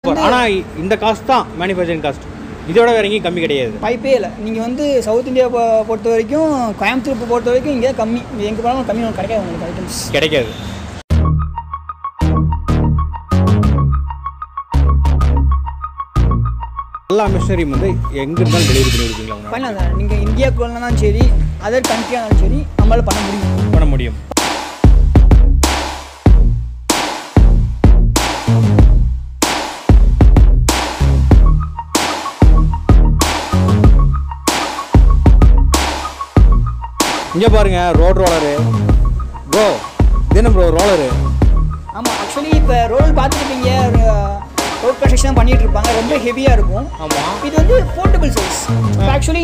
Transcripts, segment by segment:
ஆனால் இந்த காஸ்ட் தான் மேனுஃபேக்சரிங் காஸ்ட் இதோட வேற எங்கேயும் கம்மி கிடையாது வாய்ப்பே இல்லை நீங்கள் வந்து சவுத் இந்தியா பொ- பொறுத்த வரைக்கும் கோயம்புத்தூர் பொறுத்த வரைக்கும் இங்கே கம்மி எங்கே போனாலும் கம்மி உங்களுக்கு கிடைக்காது உங்களுக்கு ஐட்டம்ஸ் கிடைக்காது எல்லா மிஷினரியும் வந்து எங்க இருந்தாலும் டெலிவரி பண்ணி கொடுப்பீங்களா உங்களால? பண்ணலாம் சார் நீங்கள் இந்தியாக்குள்ளனாலும் சரி அதர் கண்ட்ரியாக இருந்தாலும் சரி நம்மளால் பண்ண முடியும் பண்ண முடியும் இங்க பாருங்க ரோட் ரோலரு ப்ரோ தினம் ப்ரோ ரோலரு ஆமாம் ஆக்சுவலி இப்போ ரோடு பார்த்துருப்பீங்க ரோட் கன்ஸ்ட்ரக்ஷன் பண்ணிட்டு இருப்பாங்க ரொம்ப ஹெவியாக இருக்கும் ஆமா இது வந்து portable size actually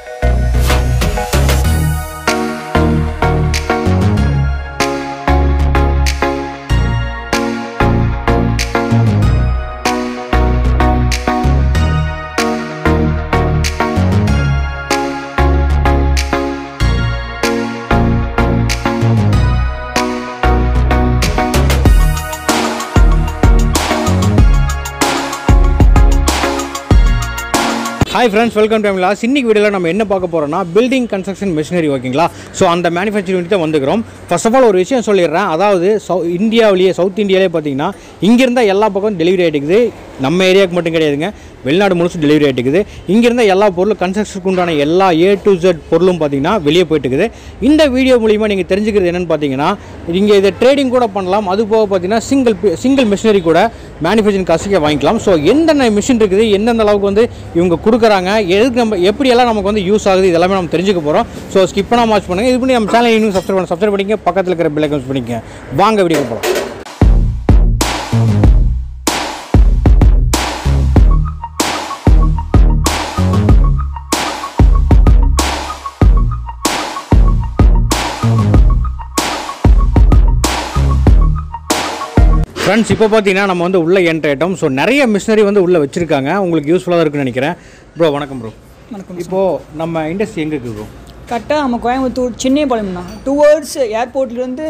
hi friends welcome to லாஸ் இன்னைக்கு வீடியோவில் நம்ம என்ன பார்க்க போகிறோம்னா பில்டிங் கன்ஸ்ட்ரக்ஷன் மிஷினரி ஓகேங்களா ஸோ அந்த மேனுஃபேக்சரிங் தான் வந்துக்கிறோம் ஃபர்ஸ்ட் ஆஃப் ஆல் ஒரு விஷயம் சொல்லிடுறேன் அதாவது சவு இந்தியாவிலேயே சவுத் இந்தியாவிலே பார்த்தீங்கன்னா இங்கேருந்தா எல்லா பக்கம் டெலிவரி ஆகிட்டுக்குது நம்ம ஏரியாவுக்கு மட்டும் கிடையாதுங்க வெளிநாடு முழுசும் டெலிவரி ஆகிட்டுக்குது இங்கேருந்த எல்லா பொருளும் கன்ஸ்ட்ரக்ஷனுக்கு உண்டான எல்லா ஏ டு ஜெட் பொருளும் பார்த்தீங்கன்னா வெளியே போயிட்டுக்குது இந்த வீடியோ மூலிமா நீங்கள் தெரிஞ்சுக்கிறது என்னென்னு பார்த்தீங்கன்னா இங்கே இதை ட்ரேடிங் கூட பண்ணலாம் அது போக பார்த்தீங்கன்னா சிங்கிள் சிங்கிள் மிஷினரி கூட மேனுஃபேக்சரிங் காசுக்கே வாங்கிக்கலாம் ஸோ எந்தெந்த மிஷின் இருக்குது எந்தெந்த அளவுக்கு வந்து இவங்க கொடுக்குறாங்க எதுக்கு நம்ம எப்படியெல்லாம் நமக்கு வந்து யூஸ் ஆகுது இதெல்லாமே நம்ம தெரிஞ்சுக்க போகிறோம் ஸோ ஸ்கிப் பண்ணாம வாட்ச் பண்ணுங்கள் இது பண்ணி நம்ம சேனல் இன்னும் சப்ஸ்கிரைப் பண்ண சப்ஸ்கிரைப் பண்ணிக்க பக்கத்தில் இருக்கிற பில் அக்கௌண்ட்ஸ் பண்ணிக்க வாங்க வீடியோ போகலாம் ஃப்ரெண்ட்ஸ் இப்போ பார்த்தீங்கன்னா நம்ம வந்து உள்ளே என்ட்ரு ஆயிட்டோம் ஸோ நிறைய மிஷினரி வந்து உள்ளே வச்சுருக்காங்க உங்களுக்கு யூஸ்ஃபுல்லாக இருக்குன்னு நினைக்கிறேன் ப்ரோ வணக்கம் ப்ரோ வணக்கம் இப்போது நம்ம இண்டஸ்ட்ரி எங்கே இருக்குது ப்ரோ கரெக்டாக நம்ம கோயம்புத்தூர் சென்னைப்பாளையம்ண்ணா டுவர்ட்ஸ் ஏர்போர்ட்லேருந்து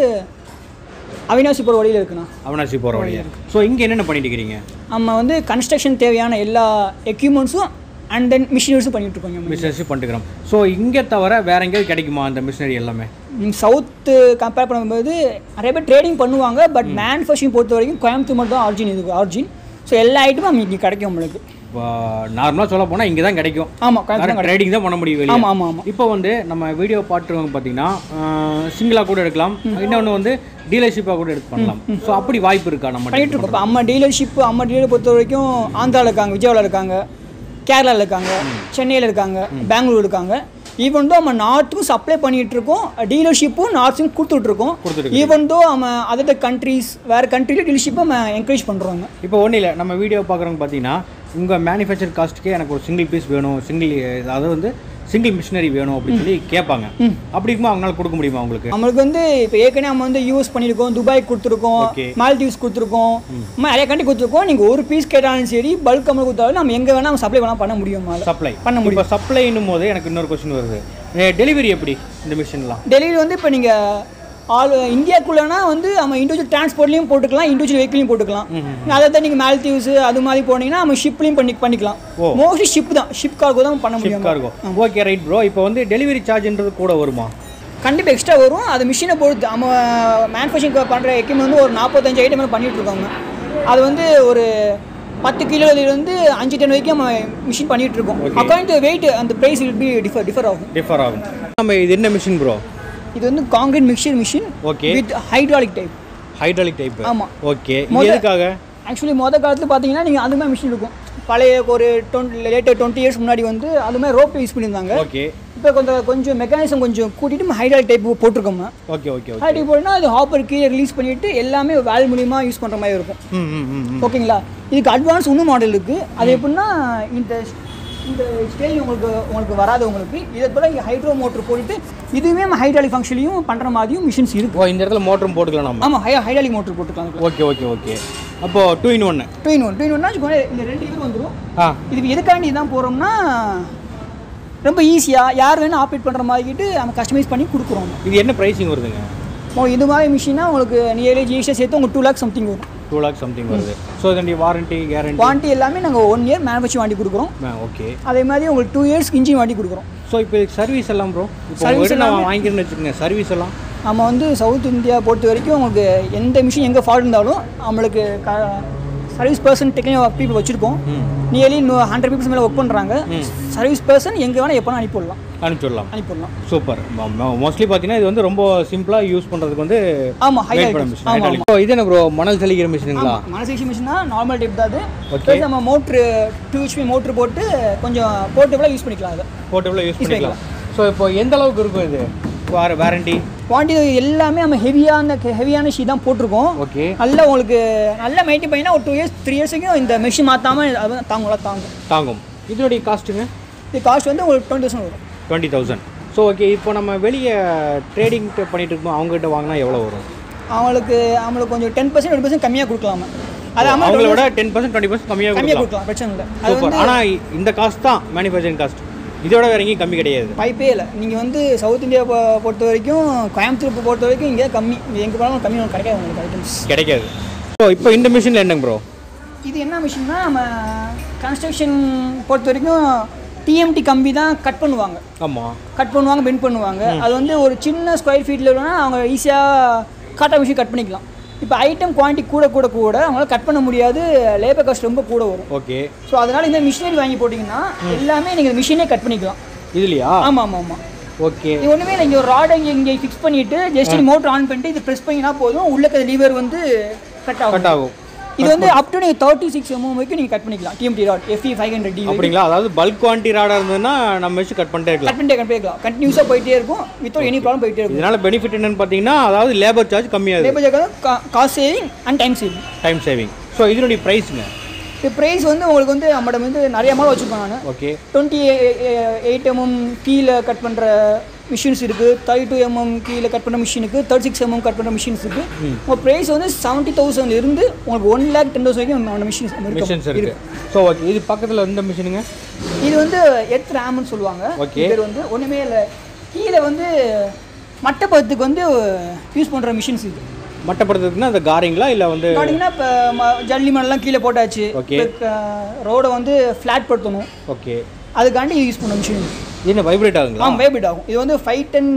அவினாசி போகிற வழியில் இருக்குண்ணா அவனாசி போகிற வழியா ஸோ இங்கே என்னென்ன பண்ணிட்டு இருக்கிறீங்க நம்ம வந்து கன்ஸ்ட்ரக்ஷன் தேவையான எல்லா எக்யூப்மெண்ட்ஸும் அண்ட் தென் மிஷினரிஸும் பண்ணிட்டு இருக்கோம் நம்ம பிஸ்னஸ் பண்ணிட்டுக்கிறோம் ஸோ இங்கே தவிர வேற எங்கேயாவது கிடைக்குமா அந்த மிஷினரி எல்லாமே சவுத்து கம்பேர் பண்ணும்போது நிறைய பேர் ட்ரேடிங் பண்ணுவாங்க பட் மேனுஃபேக்சரிங் பொறுத்த வரைக்கும் கோயம்புத்தூர் மட்டும் தான் ஆர்ஜின் இதுக்கு ஆர்ஜின் ஸோ எல்லா ஐட்டமும் நம்ம இங்கே கிடைக்கும் நம்மளுக்கு இப்போ நார்மலாக சொல்ல போனால் இங்கே தான் கிடைக்கும் ஆமாம் கோயம்புத்தூர் ட்ரேடிங் தான் பண்ண முடியும் வெளியே ஆமாம் ஆமாம் ஆமாம் இப்போ வந்து நம்ம வீடியோ பார்த்துருவங்க பார்த்தீங்கன்னா சிங்கிளாக கூட எடுக்கலாம் இன்னொன்று வந்து டீலர்ஷிப்பாக கூட எடுத்து பண்ணலாம் ஸோ அப்படி வாய்ப்பு இருக்கா நம்ம பண்ணிட்டு இருக்கோம் இப்போ அம்மா டீலர்ஷிப் அம்மா டீலர் பொறுத்த வரைக்கும் ஆந்திராவில் இருக்காங்க விஜயவாவில் இருக்காங்க கேரளாவில் இருக்காங்க சென்னையில் இருக்காங்க பெங்களூர் இருக்காங்க ஈவன் தோ நம்ம நார்த்துக்கும் சப்ளை பண்ணிட்டு இருக்கோம் டீலர்ஷிப்பும் நார்த்துக்கும் கொடுத்துட்ருக்கோம் கொடுத்துட்டு ஈவன் தோ நம்ம அதர் கண்ட்ரீஸ் வேறு கண்ட்ரியில் டீலர்ஷிப்பை நம்ம என்கரேஜ் பண்ணுறோங்க இப்போ ஒன்றும் இல்லை நம்ம வீடியோ பார்க்குறவங்க பார்த்தீங்கன்னா உங்கள் மேனுஃபேக்சர் காஸ்ட்டுக்கே எனக்கு ஒரு சிங்கிள் பீஸ் வேணும் சிங்கிள் அதாவது வந்து சிங்கிள் மிஷினரி வேணும் அப்படின்னு சொல்லி கேட்பாங்க அப்படி இருக்கும்போது அவங்களால கொடுக்க முடியுமா உங்களுக்கு நம்மளுக்கு வந்து இப்போ ஏற்கனவே நம்ம வந்து யூஎஸ் பண்ணியிருக்கோம் துபாய் கொடுத்துருக்கோம் Okay. மால்தீவ்ஸ் கொடுத்துருக்கோம் நம்ம நிறைய கண்ட்ரி கொடுத்துருக்கோம் நீங்கள் ஒரு பீஸ் கேட்டாலும் சரி பல்க் அமௌண்ட் கொடுத்தாலும் நம்ம எங்கே வேணால் நம்ம சப்ளை வேணால் பண்ண முடியும் அதில் சப்ளை பண்ண முடியும் இப்போ சப்ளைன்னும் போது எனக்கு இன்னொரு கொஸ்டின் வருது டெலிவரி எப்படி இந்த மிஷின்லாம் டெலிவரி வந்து இப்போ நீங்கள் ஆல் இந்தியாக்குள்ளனா வந்து நம்ம இண்டிவிஜுவல் டிரான்ஸ்போர்ட்லையும் போட்டுக்கலாம் இண்டிவிஜுவல் வெஹிக்கிளையும் போட்டுக்கலாம் அதை தான் நீங்கள் மால்தீவ்ஸ் அது மாதிரி போனீங்கன்னா நம்ம ஷிப்லையும் பண்ணி பண்ணிக்கலாம் ஓ. மோஸ்ட்லி ஷிப் தான் ஷிப் கார்கோ தான் பண்ண முடியும் கார்கோ ஓகே ரைட் ப்ரோ இப்போ வந்து டெலிவரி சார்ஜ்ன்றது கூட வருமா கண்டிப்பாக எக்ஸ்ட்ரா வரும் அது மிஷினை பொறுத்து நம்ம மேனுஃபேக்சரிங் பண்ணுற எக்யூப்மெண்ட் வந்து ஒரு நாற்பத்தஞ்சு ஐட்டம் மேலே பண்ணிட்டு இருக்காங்க அது வந்து ஒரு பத்து கிலோலேருந்து அஞ்சு டன் வரைக்கும் நம்ம மிஷின் பண்ணிட்டு இருக்கோம் அக்கார்டிங் டு வெயிட் அந்த price will be differ differ ஆகும் டிஃபர் ஆகும் நம்ம இது என்ன மிஷின் ப்ரோ இது வந்து concrete mixer machine okay with hydraulic type hydraulic type ஆமாம் ஓகே மொத- எதுக்காக ஆக்சுவலி மொதல் காலத்தில் பார்த்தீங்கன்னா நீங்கள் அது மாதிரி மிஷின் இருக்கும் பழைய ஒரு டுவெண்ட்டி லேட்டர் டுவெண்ட்டி இயர்ஸ் முன்னாடி வந்து அது மாதிரி ரோப் யூஸ் பண்ணியிருந்தாங்க ஓகே இப்போ கொஞ்சம் கொஞ்சம் மெக்கானிசம் கொஞ்சம் கூட்டிட்டு ஹைட்ராலிக் டைப் போட்டிருக்கோம் ஓகே ஓகே ஓகே ஹைட்ராலிக் போட்டுனா அது ஹாப்பர் கீழே ரிலீஸ் பண்ணிட்டு எல்லாமே வேல் மூலியமாக யூஸ் பண்ணுற மாதிரி இருக்கும் ம் ம் ம் ம். ஓகேங்களா இதுக்கு அட்வான்ஸ் இன்னும் மாடல் இருக்குது அது எப்படின்னா இந்த இந்த ஸ்டேஜ் உங்களுக்கு உங்களுக்கு வராது உங்களுக்கு இதை போல் இங்கே ஹைட்ரோ மோட்டர் போட்டுட்டு இதுவுமே நம்ம ஹைட்ராலிக் ஃபங்க்ஷன்லையும் பண்ணுற மாதிரியும் மிஷின்ஸ் இருக்குது ஓ இந்த இடத்துல மோட்டரும் போட்டுக்கலாம் நம்ம ஆமாம் ஹை ஹைட்ராலிக் மோட்டர் போட்டுக்கலாம் ஓகே ஓகே ஓகே அப்போ டூ இன் ஒன்று two in one two in ஒன்னா இந்த ரெண்டு இது வந்துடும் ஆ இதுக்கு எதுக்காண்டி தான் போகிறோம்னா ரொம்ப ஈஸியாக யார் வேணும் ஆப்ரேட் பண்ணுற மாதிரிக்கிட்டு நம்ம கஸ்டமைஸ் பண்ணி கொடுக்குறோம் இது என்ன ப்ரைஸிங் வருதுங்க இப்போ இது மாதிரி மிஷினா உங்களுக்கு நியர்லி ஜிஎஸ்டி சேர்த்து உங்களுக்கு டூ லேக்ஸ் சம்திங் வரும் டூ லேக் சம்திங் வருது ஸோ இதனுடைய வாரண்டி கேரண்டி வாரண்டி எல்லாமே நாங்கள் ஒன் இயர் மேனுஃபேக்சர் வாண்டி கொடுக்குறோம் ஓகே அதே மாதிரி உங்களுக்கு டூ இயர்ஸ்க்கு இன்ஜின் வாண்டி கொடுக்குறோம் ஸோ இப்போ இதுக்கு சர்வீஸ் எல்லாம் ப்ரோ இப்போ Service உங்கள்கிட்ட நான் வாங்கிக்கிறேன்னு வச்சுக்கோங்க சர்வீஸ் எல்லாம் நம்ம வந்து சவுத் இந்தியா பொறுத்த வரைக்கும் உங்களுக்கு எந்த மிஷின் எங்கே ஃபால்ட் இருந்தாலும் நம்மளுக்கு க சர்வீஸ் பர்சன் டெக்னிக்கல் பீப்புள் வச்சுருக்கோம் நியர்லி ஹண்ட்ரட் பீப்புள்ஸ் மேலே ஒர்க் பண்ணுறாங்க சர்வீஸ் பர்சன் எங்கே வேணால் எப்போ அனுப்பிவிடலாம் அனுப்பிச்சுடலாம் அனுப்பிவிடலாம் சூப்பர் மோஸ்ட்லி பார்த்தீங்கன்னா இது வந்து ரொம்ப சிம்பிளாக யூஸ் பண்ணுறதுக்கு வந்து ஆமாம் ஹை வெயிட் பண்ண மிஷின் ஹைட்ராலிக் இது என்ன ப்ரோ மணல் தெளிக்கிற மிஷினுங்களா மனசேஷி மிஷினா நார்மல் டைப் தான் அது Okay. Plus நம்ம மோட்ரு டூ ஹெச்பி மோட்ரு போட்டு கொஞ்சம் போர்ட்டபுளாக யூஸ் பண்ணிக்கலாம் அதை போர்ட்டபிளாக யூஸ் பண்ணிக்கலாம் ஸோ இப்போ எந்த அளவுக்கு இருக்கும் இது வார வாரண்டி குவான்டிட்டி எல்லாமே நம்ம ஹெவியான ஹெவியான ஷீ தான் போட்டிருக்கோம் ஓகே நல்லா உங்களுக்கு நல்லா மெயின்டைன் பண்ணினா ஒரு டூ இயர்ஸ் த்ரீ இயர்ஸ் வரைக்கும் இந்த மெஷின் மாற்றாமல் அது தாங்கலாம் தாங்கும் தாங்கும் இதனுடைய காஸ்ட்டுங்க இது காஸ்ட் வந்து உங்களுக்கு டுவெண்ட்டி தௌசண்ட் வரும் டுவெண்ட்டி தௌசண்ட் ஸோ ஓகே இப்போ நம்ம வெளியே ட்ரேடிங் பண்ணிட்டு இருக்கோம் அவங்ககிட்ட வாங்கினா எவ்வளோ வரும் அவங்களுக்கு அவங்களுக்கு கொஞ்சம் டென் பர்சன்ட் டுவெண்ட்டி பர்சன்ட் கம்மியாக கொடுக்கலாமா அது amount அவங்கள விட டென் பர்சன்ட் டுவெண்ட்டி பர்சன்ட் கம்மியாக கம்மியாக கொடுக்கலாம் கொடுக்கலாம் பிரச்சனை இல்லை அது சூப்பர் வந்து ஆனால் இந்த காஸ்ட் தான் மேனுஃபேக்சரிங் காஸ்ட் இதோட வேற எங்கேயும் கம்மி கிடையாது வாய்ப்பே இல்லை நீங்கள் வந்து சவுத் இந்தியா பொ- பொறுத்த வரைக்கும் கோயம்புத்தூர் பொறுத்த வரைக்கும் இங்கே கம்மி எங்கே போனாலும் கம்மி உங்களுக்கு கிடைக்காது உங்களுக்கு ஐட்டம்ஸ் கிடைக்காது ஸோ இப்போ இந்த மிஷினில் என்னங்க ப்ரோ இது என்ன மிஷின்னா நம்ம கன்ஸ்ட்ரக்ஷன் பொறுத்த வரைக்கும் டிஎம்டி கம்பி தான் கட் பண்ணுவாங்க ஆமாம் கட் பண்ணுவாங்க பெண்ட் பண்ணுவாங்க அது வந்து ஒரு சின்ன ஸ்கொயர் ஃபீட்டில் வேணால் அவங்க ஈஸியாக காட்டா மிஷின் கட் பண்ணிக்கலாம் இப்போ ஐட்டம் குவான்டிட்டி கூட கூட கூட அவங்களால கட் பண்ண முடியாது லேபர் காஸ்ட் ரொம்ப கூட வரும் ஓகே ஸோ அதனால் இந்த மிஷினரி வாங்கி போட்டிங்கன்னா எல்லாமே நீங்கள் மிஷினே கட் பண்ணிக்கலாம் இதுலையா ஆமாம் ஆமாம் ஆமாம் ஓகே இது ஒன்றுமே இல்லை இங்கே ஒரு ராடை இங்கே இங்கே ஃபிக்ஸ் பண்ணிவிட்டு ஜஸ்ட் மோட்டர் ஆன் பண்ணிட்டு இது ப்ரெஸ் பண்ணினா போதும் உள்ள லீவர் வந்து கட் ஆகும் கட் ஆகும் இது வந்து அப் டு நீங்கள் தேர்ட்டி சிக்ஸ் எம்எம் வரைக்கும் நீங்கள் கட் பண்ணிக்கலாம் TMT rod F E five hundred D அப்படிங்களா அதாவது பல்க் குவான்டிட்டி ராடாக இருந்ததுன்னா நம்ம வச்சு கட் பண்ணிட்டே இருக்கலாம் கட் பண்ணிட்டே கட் பண்ணிக்கலாம் கண்டினியூஸாக போயிட்டே இருக்கும் வித்தவுட் எனி ப்ராப்ளம் போயிட்டே இருக்கும் இதனால பெனிஃபிட் என்னன்னு பார்த்தீங்கன்னா அதாவது லேபர் சார்ஜ் கம்மியாகுது லேபர் ஜாக் cost saving and time saving time saving so இதனுடைய ப்ரைஸுங்க இப்போ ப்ரைஸ் வந்து உங்களுக்கு வந்து நம்மகிட்ட வந்து நிறைய மாடல் வச்சுருக்கோம் நான் ஓகே டுவெண்ட்டி எயிட் எம்எம் கீழே கட் பண்ணுற மிஷின்ஸ் இருக்குது தேர்ட்டி டூ எம்எம் கீழே கட் பண்ணுற மிஷினுக்கு தேர்ட்டி சிக்ஸ் எம்எம் கட் பண்ணுற மிஷின்ஸ் இருக்குது உங்கள் ப்ரைஸ் வந்து செவன்ட்டி தௌசண்ட் இருந்து உங்களுக்கு ஒன் லேக் டென் தௌசண்ட் வரைக்கும் அந்த மிஷின்ஸ் மிஷின்ஸ் இருக்கு ஸோ ஓகே இது பக்கத்தில் இந்த மிஷினுங்க இது வந்து எர்த் ரேம்னு சொல்லுவாங்க Okay. இது பேர் வந்து ஒன்றுமே இல்லை கீழே வந்து மட்டப்பத்துக்கு வந்து யூஸ் பண்ணுற மிஷின்ஸ் இது மட்டப்படுத்துறதுக்குன்னா அந்த காரிங்களா இல்லை வந்து பார்த்தீங்கன்னா இப்போ ஜல்லி மணல்லாம் கீழே போட்டாச்சு Okay. ரோடை வந்து ஃப்ளாட் படுத்தணும் ஓகே அதுக்காண்டி யூஸ் பண்ண மிஷின் இது என்ன வைப்ரேட் ஆகுங்களா ஆ வைப்ரேட் ஆகும் இது வந்து ஃபைவ் டென்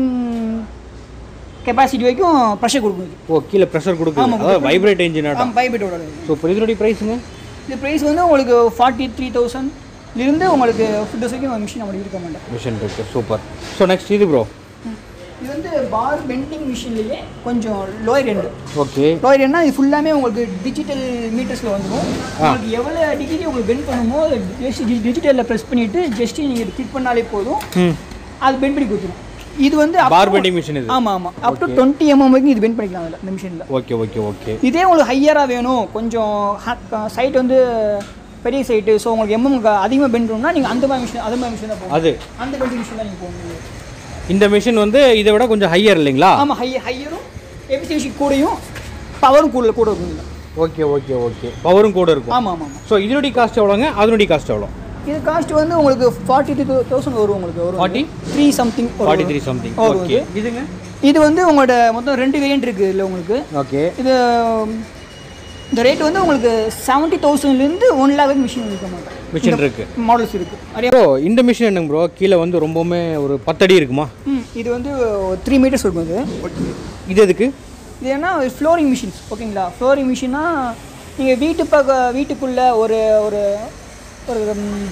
கெப்பாசிட்டி வரைக்கும் ப்ரெஷர் கொடுக்கும் இது ஓ கீழே ப்ரெஷர் கொடுக்குது ஆமா, அதாவது வைப்ரேட் இன்ஜின் ஆட்டம் ஆமாம் வைப்ரேட்டோட ஸோ இப்போ இதனுடைய ப்ரைஸுங்க இது ப்ரைஸ் வந்து உங்களுக்கு ஃபார்ட்டி த்ரீ தௌசண்ட்லேருந்து உங்களுக்கு ஃபிஃப்டி வரைக்கும் மிஷின் நம்மளுக்கு இருக்க மாட்டேன் மிஷின் இருக்கு சூப்பர் ஸோ நெக்ஸ்ட் இது ப்ரோ இது வந்து பார் பெண்டிங் மிஷின்லேயே கொஞ்சம் லோயர் எண்டு ஓகே லோயர் எண்ட்னா இது ஃபுல்லாமே உங்களுக்கு டிஜிட்டல் மீட்டர்ஸில் வந்துடும் உங்களுக்கு எவ்வளோ டிகிரி உங்களுக்கு பெண்ட் பண்ணுமோ ஜஸ்ட் டிஜிட்டலில் ப்ரெஸ் பண்ணிவிட்டு ஜஸ்ட் நீங்கள் கிளிக் பண்ணாலே போதும் ம் அது பெண்ட் பண்ணி கொடுத்துரும் இது வந்து பார் பெண்டிங் மிஷின் இது ஆமாம் ஆமாம் அப் டு டுவெண்ட்டி எம்எம் வரைக்கும் இது பெண்ட் பண்ணிக்கலாம் அதில் இந்த மிஷினில் ஓகே ஓகே ஓகே இதே உங்களுக்கு ஹையராக வேணும் கொஞ்சம் சைட் வந்து பெரிய சைட்டு ஸோ உங்களுக்கு எம்எம் அதிகமாக பெண்ட் பண்ணணும்னா நீங்கள் அந்த மாதிரி மிஷின் அது மாதிரி மிஷின் தான் போகணும் அது அந்த பெண்டிங் மிஷின் தான் நீங்கள் போகணும் இந்த மிஷின் வந்து இதை விட கொஞ்சம் ஹையர் இல்லைங்களா ஆமாம் ஹை ஹையரும் எஃபிஷியன்சி கூடயும் பவரும் கூட கூட இருக்கும் ஓகே ஓகே ஓகே பவரும் கூட இருக்கும் ஆமாம் ஆமாம் ஆமாம் ஸோ இதனுடைய காஸ்ட் எவ்வளோங்க அதனுடைய காஸ்ட் எவ்வளோ இது காஸ்ட் வந்து உங்களுக்கு ஃபார்ட்டி டூ தௌசண்ட் வரும் உங்களுக்கு வரும் 40? Three something forty three something வரும் ஓகே இதுங்க இது வந்து உங்களோட மொத்தம் ரெண்டு வேரியன்ட் இருக்குது இல்லை உங்களுக்கு ஓகே இது இந்த ரேட் வந்து உங்களுக்கு செவன்ட்டி தௌசண்ட்லேருந்து ஒன் லேக் வரைக்கும் மிஷின் இருக்க மாட்டேன் மிஷின் இருக்கு மாடல்ஸ் இருக்குது நிறைய ப்ரோ இந்த மிஷின் என்னங்க ப்ரோ கீழே வந்து ரொம்பவுமே ஒரு பத்தடி இருக்குமா ம் இது வந்து த்ரீ மீட்டர்ஸ் இருக்கும் இது இது எதுக்கு இது என்ன ஃப்ளோரிங் மிஷின்ஸ் ஓகேங்களா ஃப்ளோரிங் மிஷின்னா நீங்கள் வீட்டு பக்க வீட்டுக்குள்ளே ஒரு ஒரு ஒரு ம்,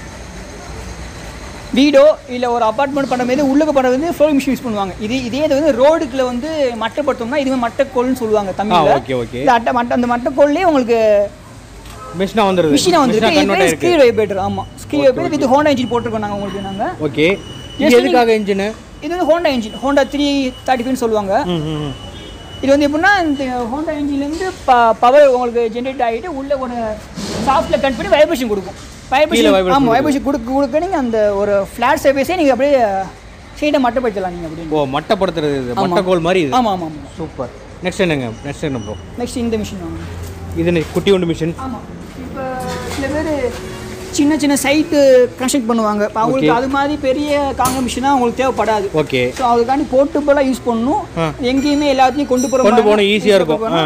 வீடோ இல்லை ஒரு அப்பார்ட்மெண்ட் பண்ணுற மாதிரி உள்ளுக்கு பண்ணுறது வந்து ஃப்ளோரிங் மிஷின் யூஸ் பண்ணுவாங்க இது இதே இது வந்து ரோடுக்குள்ள வந்து மட்டப்படுத்தோம்னா இதுவே மட்டக்கோல்னு சொல்லுவாங்க ஆ தமிழில் ஓகே ஓகே இது அட்டை மட்ட அந்த மட்டக்கோல்லே உங்களுக்கு மிஷினாக வந்துடுது மிஷினாக மிஷினாக கன்வெர்ட் வந்துருக்கு ஆயிருக்கு ஸ்கீ வைப்ரேட்டர் ஆமாம் ski vibrator with Honda engine போட்டிருக்கோம் நாங்கள் உங்களுக்கு நாங்கள் ஓகே இது எதுக்காக இன்ஜினு இது வந்து Honda engine Honda three thirty ஃபைவ்னு சொல்லுவாங்க ம் ம் ம். இது வந்து எப்படின்னா இந்த ஹோண்டா இன்ஜின்லேருந்து ப பவர் உங்களுக்கு ஜென்ரேட் ஆகிட்டு உள்ள ஒரு சாஃப்ட்டில் கட் பண்ணி வைப்ரேஷன் கொடுக்கும் கீழே வைப்ரேஷன் vibration ஆமாம் வைப்ரேஷன் கொடுக்க கொடுக்க நீங்கள் அந்த ஒரு ஃப்ளாட் சர்வீஸே நீங்கள் அப்படியே சைடை மட்டப்படுத்தலாம் நீங்கள் அப்படின்னு ஓ மட்டப்படுத்துறது இது மட்டக்கோல் மாதிரி இது ஆமாம் ஆமாம் ஆமாம் சூப்பர் நெக்ஸ்ட் என்னங்க நெக்ஸ்ட் என்ன ப்ரோ நெக்ஸ்ட் இந்த மிஷின் வாங்க இது என்ன குட்டி ஒன்று மிஷின் ஆமாம் இப்போ சில பேர் சின்ன சின்ன சைட்டு கன்ஸ்ட்ரக்ட் பண்ணுவாங்க இப்போ அவங்களுக்கு அது மாதிரி பெரிய காங்க மிஷினாக அவங்களுக்கு தேவைப்படாது ஓகே ஸோ அதுக்காண்டி போர்ட்டபுளாக யூஸ் பண்ணணும் ஆ. எங்கேயுமே எல்லாத்தையும் கொண்டு போகிற கொண்டு போகணும் ஈஸியாக இருக்கும் ஆ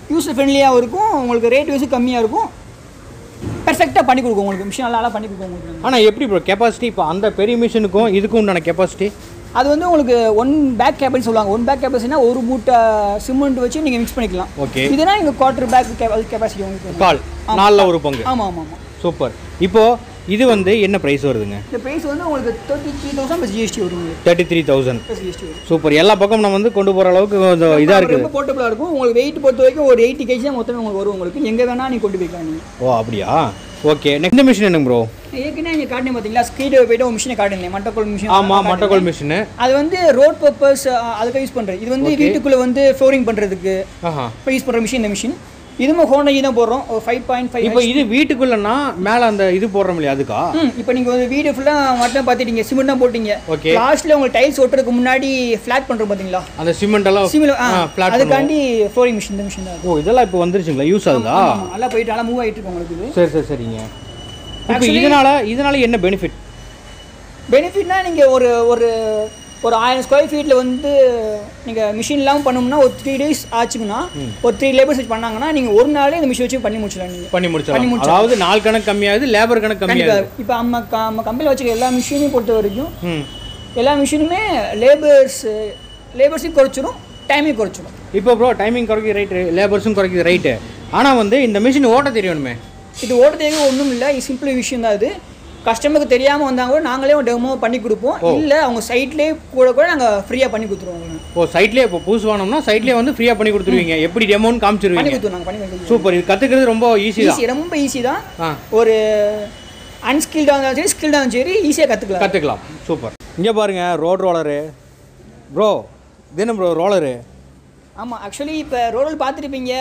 யூசர் ஃப்ரெண்ட்லியாகவும் இருக்கும் உங்களுக்கு ரேட் வைஸும் கம்மியாக இருக்கும் பெர்ஃபெக்டாக பண்ணி கொடுக்கும் உங்களுக்கு மிஷின் நல்லா நல்லா பண்ணி கொடுக்கும் உங்களுக்கு ஆனால் எப்படி ப்ரோ கெப்பாசிட்டி இப்போ அந்த பெரிய மிஷினுக்கும் இதுக்கும் உண்டான கெப்பாசிட்டி அது வந்து உங்களுக்கு ஒன் பேக் கேப்பசிட்டி சொல்லுவாங்க ஒன் பேக் கேப்பசிட்டினா ஒரு மூட்டை சிமெண்ட் வச்சு நீங்கள் மிக்ஸ் பண்ணிக்கலாம் ஓகே இதுனா நீங்கள் குவார்டர் பேக் கெப்பாசிட்டி உங்களுக்கு கால் நாலில் ஒரு பங்கு ஆமாம் ஆமாம் ஆமாம் சூப்பர் இப்போ இது வந்து என்ன ப்ரைஸ் வருதுங்க இந்த ப்ரைஸ் வந்து உங்களுக்கு thirty three thousand plus GST வரும் உங்களுக்கு thirty three thousand plus GST வரும் சூப்பர் எல்லா பக்கம் நம்ம வந்து கொண்டு போகிற அளவுக்கு கொஞ்சம் இதாக இருக்குது ரொம்ப போர்ட்டபுளாக இருக்கும் உங்களுக்கு வெயிட் பொறுத்த வரைக்கும் ஒரு எயிட்டி கேஜி தான் மொத்தமே உங்களுக்கு வரும் உங்களுக்கு எங்கே வேணால் நீங்கள் கொண்டு போய்க்கலாம் நீங்கள் ஓ அப்படியா ஓகே நெக்ஸ்ட் மிஷின் என்னங்க ப்ரோ ஏற்கனவே நீங்கள் காட்டினேன் பார்த்தீங்களா ஸ்கீட் போயிட்டு ஒரு மிஷினை காட்டினேன் மட்டக்கோல் மிஷின் ஆமாம் மட்டக்கோல் மிஷினு அது வந்து ரோட் பர்பஸ் அதுக்கு யூஸ் பண்ணுறது இது வந்து வீட்டுக்குள்ளே வந்து ஃப்ளோரிங் பண்ணுறதுக்கு ஆஹா இப்போ யூஸ் பண்ணுற மிஷின் இந்த மிஷின் இதுவும் ஹோண்டகி தான் போடுறோம் ஒரு ஃபைவ் பாயிண்ட் ஃபைவ் இப்போ இது வீட்டுக்குள்ளனா மேலே அந்த இது போடுறோம் இல்லையா அதுக்கா ம் இப்போ நீங்கள் வந்து வீடு ஃபுல்லாக மட்டும் பார்த்துட்டீங்க சிமெண்ட் தான் போட்டீங்க ஓகே லாஸ்ட்டில் உங்களுக்கு டைல்ஸ் ஒட்டுறதுக்கு முன்னாடி ஃப்ளாட் பண்ணுறோம் பார்த்தீங்களா அந்த சிமெண்ட் எல்லாம் சிமில் ஆ, flat அதுக்காண்டி ஃப்ளோரிங் மிஷின் இந்த மிஷின் தான் ஓ இதெல்லாம் இப்போ வந்துருச்சுங்களா யூஸ் ஆகுதா ஆமா, நல்லா போயிட்டு நல்லா மூவ் ஆகிட்டு இருக்கு உங்களுக்கு இது சரி சரி சரிங்க இப்போ இதனால இதனால என்ன பெனிஃபிட் பெனிஃபிட்னா நீங்கள் ஒரு ஒரு ஒரு ஆயிரம் ஸ்கொயர் ஃபீட்டில் வந்து நீங்கள் மிஷின் இல்லாமல் பண்ணோம்னா ஒரு த்ரீ டேஸ் ஆச்சுங்கன்னா ஒரு த்ரீ லேபர்ஸ் வச்சு பண்ணாங்கன்னா நீங்கள் ஒரு நாளே இந்த மிஷின் வச்சு பண்ணி முடிச்சிடலாம் நீங்கள் பண்ணி முடிச்சிடலாம் அதாவது நாள் கணக்கு கம்மியாகுது லேபர் கணக்கு கம்மியாகுது இப்போ நம்ம க- நம்ம கம்பெனியில் வச்சுக்க எல்லா மிஷினையும் பொறுத்த வரைக்கும் ம் எல்லா மிஷினுமே லேபர்ஸ் லேபர்ஸையும் குறைச்சிரும் டைமையும் குறைச்சிரும் இப்போ ப்ரோ டைமிங் குறைக்குது ரைட்டு லேபர்ஸும் குறைக்குது ரைட்டு ஆனால் வந்து இந்த மிஷின் ஓட்ட தெரியணுமே இது ஓட்ட தேவை ஒன்றும் இல்லை இது சிம்பிள் விஷயம் தான் அது கஸ்டமருக்கு தெரியாமல் வந்தாங்க கூட நாங்களே டெமோ பண்ணி கொடுப்போம் இல்லை அவங்க சைட்லேயே கூட கூட நாங்கள் ஃப்ரீயாக பண்ணி கொடுத்துருவோம் உங்களுக்கு. ஓ சைட்லேயே இப்போ புதுசு வாங்கினோம்னா சைட்லேயே வந்து ஃப்ரீயாக பண்ணி கொடுத்துருவீங்க எப்படி டெமோன்னு பண்ணி காமிச்சிருவீங்க கொடுத்துருவோம் நாங்கள் பண்ணி கொடுத்துருவோம் சூப்பர் இது கற்றுக்கிறது ரொம்ப ஈஸி தான் ஈஸி ரொம்ப ஈஸி தான் ஆ ஒரு அன்ஸ்கில்டாக இருந்தாலும் சரி ஸ்கில்டாக இருந்தாலும் சரி ஈஸியாக கற்றுக்கலாம் கற்றுக்கலாம் சூப்பர் இங்கே பாருங்க ரோட் ரோலரு ப்ரோ இது என்ன ப்ரோ ரோலரு ஆமாம் ஆக்சுவலி இப்போ ரோடு பார்த்துருப்பீங்க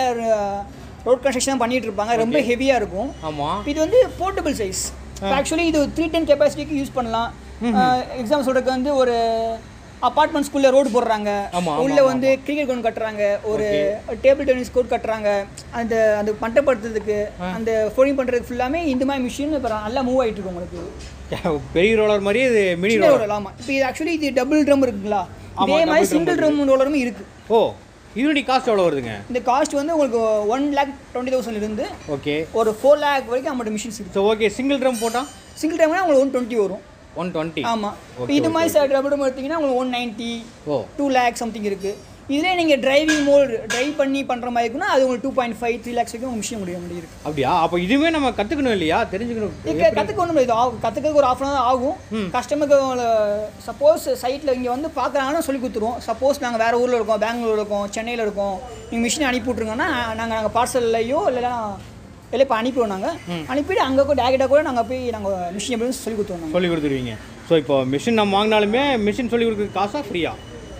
ரோட் கன்ஸ்ட்ரக்ஷன் பண்ணிட்டு இருப்பாங்க ரொம்ப ஹெவியாக இருக்கும் ஆமாம் இது வந்து போர்ட்டபிள் சைஸ் ஆக்சுவலி இது த்ரீ டென் கெப்பாசிட்டிக்கு யூஸ் பண்ணலாம் எக்ஸாம் சொல்றதுக்கு வந்து ஒரு அப்பார்ட்மெண்ட் ஸ்கூல்ல ரோடு போடுறாங்க ஆமா, உள்ள வந்து கிரிக்கெட் கிரவுண்ட் கட்டுறாங்க ஒரு டேபிள் டென்னிஸ் கோர்ட் கட்டுறாங்க அந்த அந்த மட்டப்படுத்துறதுக்கு அந்த ஃபோனிங் பண்றதுக்கு ஃபுல்லாமே இந்த மாதிரி மிஷின் இப்போ நல்லா மூவ் ஆயிட்டு இருக்கு உங்களுக்கு பெரிய ரோலர் மாதிரி இது மினி சின்ன ரோலர் ரோல் ஆமா இப்போ இது ஆக்சுவலி இது டபுள் ட்ரம் இருக்குங்களா ஆமா, இதே double மாதிரி drum சிங்கிள் ட்ரம் ரோலரும் இருக்கு ஓ இதனுடைய காஸ்ட் எவ்வளோ வருதுங்க இந்த காஸ்ட் வந்து உங்களுக்கு ஒன் லேக் டுவெண்ட்டி தௌசண்ட் இருந்து ஓகே ஒரு ஃபோர் லேக் வரைக்கும் நம்மகிட்ட மிஷின்ஸ் இருக்கு ஸோ ஓகே சிங்கிள் ட்ரம் போட்டால் சிங்கிள் ட்ரம்னா உங்களுக்கு ஒன் டுவெண்ட்டி வரும் ஒன் டுவெண்ட்டி ஆமாம் இப்போ இது மாதிரி சார் டபுள் ட்ரம் எடுத்தீங்கன்னா உங்களுக்கு one ninety oh two lakh something இருக்குது இதுலேயே நீங்கள் டிரைவிங் மோட் டிரைவ் பண்ணி பண்ணுற மாதிரி இருக்குன்னா அது உங்களுக்கு two point five three lakhs வரைக்கும் உங்கள் மிஷின் முடிய முடியும் இருக்கு அப்படியா அப்போ இதுவே நம்ம கற்றுக்கணும் இல்லையா தெரிஞ்சுக்கணும் இங்கே கற்றுக்க ஒன்றும் இது ஆகும் கற்றுக்கிறதுக்கு ஒரு ஆஃப் அன் ஆகும் கஸ்டமருக்கு சப்போஸ் சைட்டில் இங்கே வந்து பார்க்குறாங்கன்னா சொல்லி கொடுத்துருவோம் சப்போஸ் நாங்கள் வேறு ஊரில் இருக்கோம் பெங்களூர் இருக்கோம் சென்னையில் இருக்கோம் நீங்கள் மிஷினை அனுப்பி விட்ருங்கன்னா நாங்கள் நாங்கள் பார்சல்லையோ இல்லைனா இல்லை இப்போ அனுப்பிடுவோம் நாங்கள் அனுப்பிட்டு அங்கே கூட டேரெக்டாக கூட நாங்கள் போய் நாங்கள் மிஷின் எப்படி சொல்லி கொடுத்துருவோம் நாங்கள் சொல்லி கொடுத்துருவீங்க ஸோ இப்போ மிஷின் நம்ம வாங்கினாலுமே மிஷின் சொல்லி கொடுக்குறது காசா ஃப்ரீயா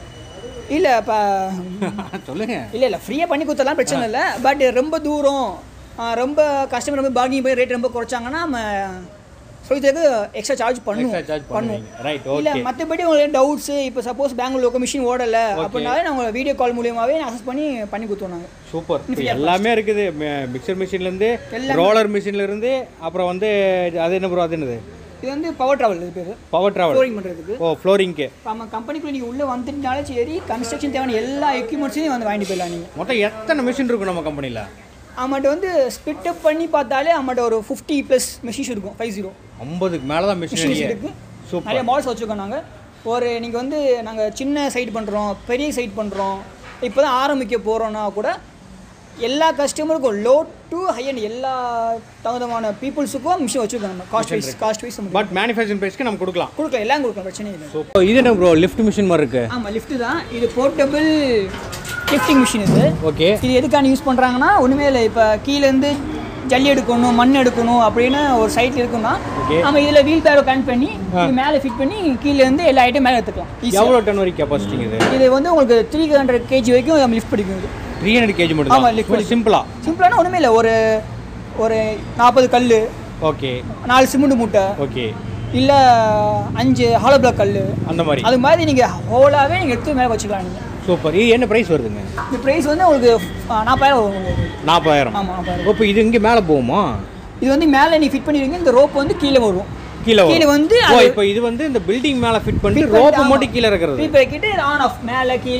இல்லை இப்போ சொல்லுங்க இல்லை இல்லை ஃப்ரீயாக பண்ணி கொடுத்தலாம் பிரச்சனை இல்லை பட் ரொம்ப தூரம் ஆ, ரொம்ப கஸ்டமர் ரொம்ப பார்கிங் போய் ரேட் ரொம்ப குறைச்சாங்கன்னா நம்ம சொல்லித்தருக்கு எக்ஸ்ட்ரா சார்ஜ் பண்ணுவோம் எக்ஸ்ட்ரா சார்ஜ் பண்ணுவோம் பண்ணுவீங்க ரைட் இல்லை ஓகே மற்றபடி உங்களுக்கு டவுட்ஸ் இப்போ சப்போஸ் பெங்களூர் மிஷின் ஓடலை அப்படின்னாலே நாங்கள் வீடியோ கால் மூலியமாகவே அசஸ் பண்ணி பண்ணி கொடுத்துருவோம் நாங்கள் சூப்பர் இப்போ எல்லாமே இருக்குது மிக்சர் மிஷின்லேருந்து ரோலர் மிஷின்லேருந்து அப்புறம் வந்து அது என்ன ப்ரோ அது என்னது இது வந்து பவர் ட்ராவல் இது பேர் பவர் ட்ராவல் ஸ்டோரிங் பண்ணுறதுக்கு ஓ ஃப்ளோரிங்க்கு இப்போ நம்ம கம்பெனிக்குள்ளே நீங்கள் உள்ளே வந்துட்டாலே சரி கன்ஸ்ட்ரக்ஷன் தேவையான எல்லா எக்யூப்மெண்ட்ஸையும் வந்து வாங்கிட்டு போயிடலாம் நீங்கள் மொத்தம் எத்தனை மிஷின் இருக்கும் நம்ம கம்பெனியில் அவன்கிட்ட வந்து ஸ்பிட் அப் பண்ணி பார்த்தாலே அவன்கிட்ட ஒரு ஃபிஃப்டி ப்ளஸ் மெஷின்ஸ் இருக்கும் ஃபைவ் ஜீரோ ஐம்பதுக்கு மேலே தான் மிஷின்ஸ் மிஷினரியே இருக்கு சூப்பர் நிறைய மாடல்ஸ் வச்சுருக்கோம் நாங்கள் ஒரு நீங்கள் வந்து நாங்கள் சின்ன சைட் பண்ணுறோம் பெரிய சைட் பண்ணுறோம் இப்போ தான் ஆரம்பிக்க போகிறோன்னா கூட எல்லா கஸ்டமருக்கும் லோ டு ஹை அண்ட் எல்லா தகுந்தமான பீப்புள்ஸுக்கும் மிஷின் வச்சுருக்கோம் நம்ம காஸ்ட் வைஸ் காஸ்ட் வைஸ் நம்ம பட் மேனுஃபேக்சரிங் ப்ரைஸ்க்கு நம்ம கொடுக்கலாம் கொடுக்கலாம் எல்லாம் கொடுக்கலாம் பிரச்சனை இல்லை ஸோ இது என்ன ப்ரோ லிஃப்ட் மிஷின் மாதிரி இருக்கு ஆமாம் லிஃப்ட் தான் இது போர்ட்டபிள் லிஃப்டிங் மிஷின் இது ஓகே இது எதுக்கான யூஸ் பண்ணுறாங்கன்னா ஒன்றுமே இல்லை இப்போ கீழேருந்து ஜல்லி எடுக்கணும் மண் எடுக்கணும் அப்படின்னு ஒரு சைட் இருக்குன்னா Okay. நம்ம இதில் வீல் பேரோ கனெக்ட் பண்ணி இது மேலே ஃபிட் பண்ணி கீழே இருந்து எல்லா ஐட்டம் மேலே எடுத்துக்கலாம் ஈஸியாக எவ்வளோ டன் வரைக்கும் கெப்பாசிட்டிங்க இது இது வந்து உங்களுக்கு த்ரீ ஹண்ட்ரட் கேஜி வரைக்கும் நம்ம லிஃப்ட் பிடிக்கும் இது த்ரீ ஹண்ட்ரட் கேஜி ஆமா, மட்டும் lift தான் சிம்பிளா சிம்பிளான ஒன்றுமே இல்லை ஒரு ஒரு நாற்பது கல் ஓகே நாலு சிமெண்ட் மூட்டை ஓகே இல்லை அஞ்சு ஹாலோ பிளாக் கல் அந்த மாதிரி அது மாதிரி நீங்கள் ஹோலாகவே நீங்கள் எடுத்து மேலே வச்சுக்கலாம் நீங்கள் சூப்பர் இது என்ன ப்ரைஸ் வருதுங்க இந்த ப்ரைஸ் வந்து உங்களுக்கு ஆ, நாற்பதாயிரம் வரும் உங்களுக்கு நாற்பதாயிரம் ஆமாம் நாற்பதாயிரம் இப்போ இது இங்கே மேலே போகுமா இது வந்து மேலே நீ ஃபிட் பண்ணிடுவீங்க இந்த ரோப் வந்து கீழே வரும் கீழே கீழே வரும் வந்து ஓ இப்போ இது வந்து இந்த பில்டிங் மேலே ஃபிட் பண்ணி Fit பண்ணிட்டு, ரோப்பை ஆமா. மட்டும் கீழே இருக்கிறது ஃபிட் பண்ணிக்கிட்டு ஆன் ஆஃப் மேலே கீழேயும்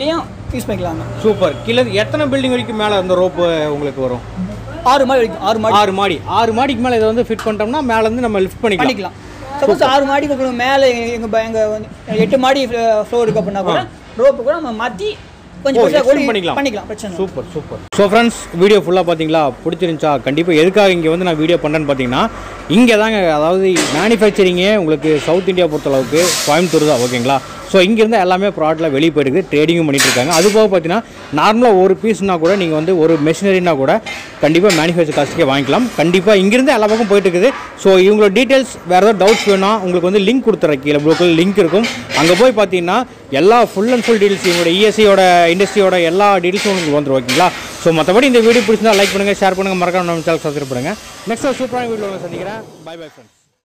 யூஸ் பண்ணிக்கலாங்க சூப்பர் கீழே எத்தனை பில்டிங் வரைக்கும் மேலே அந்த ரோப்பு உங்களுக்கு வரும் ஆறு மாடி வரைக்கும் ஆறு மாடி ஆறு மாடி ஆறு மாடிக்கு மேலே இதை வந்து ஃபிட் பண்ணிட்டோம்னா மேலே இருந்து நம்ம லிஃப்ட் பண்ணிக்கலாம் பண்ணிக்கலாம் சப்போஸ் ஆறு மாடி கொடுக்கணும் மேலே எங்கள் எங்கள் வந்து எட்டு மாடி ஃப்ளோர் இருக்கு அப்படின்னா கூட ரோப்பு கூட நம்ம மாற்றி கொஞ்சம் ஓ, பெருசா கூட extend பண்ணிக்கலாம். பண்ணிக்கலாம் பிரச்சனை இல்லை. Super super so friends video ஃபுல்லாக பார்த்தீங்களா பிடிச்சிருந்துச்சா கண்டிப்பாக எதுக்காக இங்கே வந்து நான் வீடியோ பண்ணுறேன்னு பார்த்தீங்கன்னா இங்கே தாங்க அதாவது மேனுஃபேக்சரிங்கே உங்களுக்கு சவுத் இந்தியா பொறுத்தளவுக்கு கோயம்புத்தூர் தான் ஓகேங்களா ஸோ இங்கேருந்து எல்லாமே ப்ராடக்ட்டில் வெளியே போயிருக்கு ட்ரேடிங்கும் பண்ணிட்டு இருக்காங்க அது போக பார்த்தீங்கன்னா நார்மலாக ஒரு பீஸ்னா கூட நீங்கள் வந்து ஒரு மெஷினரினா கூட கண்டிப்பாக மேனுஃபேக்சர் காஸ்ட்டுக்கே வாங்கிக்கலாம் கண்டிப்பாக இங்கேருந்து எல்லா பக்கம் போயிட்டு இருக்குது ஸோ இவங்களோட டீட்டெயில்ஸ் வேறு ஏதாவது டவுட்ஸ் வேணும்னா உங்களுக்கு வந்து லிங்க் கொடுத்துறேன் கீழே ப்ளூக்கில் லிங்க் இருக்கும் அங்கே போய் பார்த்தீங்கன்னா எல்லா ஃபுல் அண்ட் ஃபுல் டீட்டெயில்ஸ் இவங்களோட இஎஸ்சியோட இண்டஸ்ட்ரியோட எல்லா டீட்டெயில்ஸும் உங்களுக்கு வந்துடும் ஓகேங்களா ஸோ மற்றபடி இந்த வீடியோ பிடிச்சிருந்தா லைக் பண்ணுங்கள் ஷேர் பண்ணுங்கள் மறக்காம நம்ம சேனல் சப்ஸ்கிரைப் பண்ணுங்கள் நெக்ஸ்ட் சூப்பரான வீடியோ சந்திக்கிறேன் பை பை ஃப்ரெண்ட்ஸ்